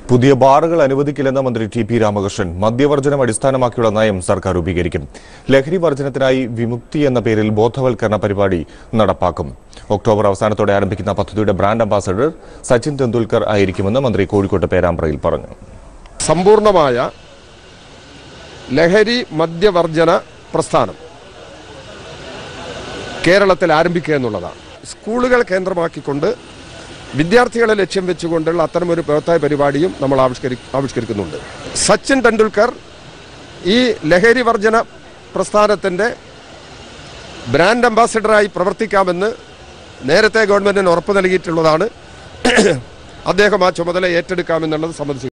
പുതിയ ബാറുകൾ അനുവദിക്കില്ലെന്ന മന്ത്രി ടി പി രാമകൃഷ്ണൻ മദ്യവർജനം അടിസ്ഥാനമാക്കിയുള്ള നയം സർക്കാർ രൂപീകരിക്കും ലഹരി വർജനത്തിനായി വിമുക്തി എന്ന പേരിൽ ബോധവൽക്കരണ പരിപാടി നടപ്പാക്കും ഒക്ടോബർ അവസാനത്തോടെ ആരംഭിക്കുന്ന പദ്ധതിയുടെ ബ്രാൻഡ് അംബാസഡർ സച്ചിൻ തെണ്ടുൽക്കർ ആയിരിക്കുമെന്ന് മന്ത്രി കോഴിക്കോട്ട് പേരാമ്പ്രയിൽ പറഞ്ഞു സമ്പൂർണമായ ലഹരി മദ്യവർജന പ്രസ്ഥാനം കേരളത്തിൽ ആരംഭിക്കുക എന്നുള്ളതാണ് സ്കൂളുകൾ കേന്ദ്രമാക്കിക്കൊണ്ട് വിദ്യാർത്ഥികളെ ലക്ഷ്യം വെച്ചുകൊണ്ടുള്ള അത്തരമൊരു പ്രവർത്തന പരിപാടിയും നമ്മൾ ആവിഷ്കരി ആവിഷ്കരിക്കുന്നുണ്ട് സച്ചിൻ ടെണ്ടുൽക്കർ ഈ ലഹരി വർജന പ്രസ്ഥാനത്തിൻ്റെ ബ്രാൻഡ് അംബാസിഡറായി പ്രവർത്തിക്കാമെന്ന് നേരത്തെ ഗവൺമെന്റിന് ഉറപ്പ് നൽകിയിട്ടുള്ളതാണ് അദ്ദേഹം ആ ചുമതല ഏറ്റെടുക്കാമെന്നുള്ളത് സംബന്ധിച്ച്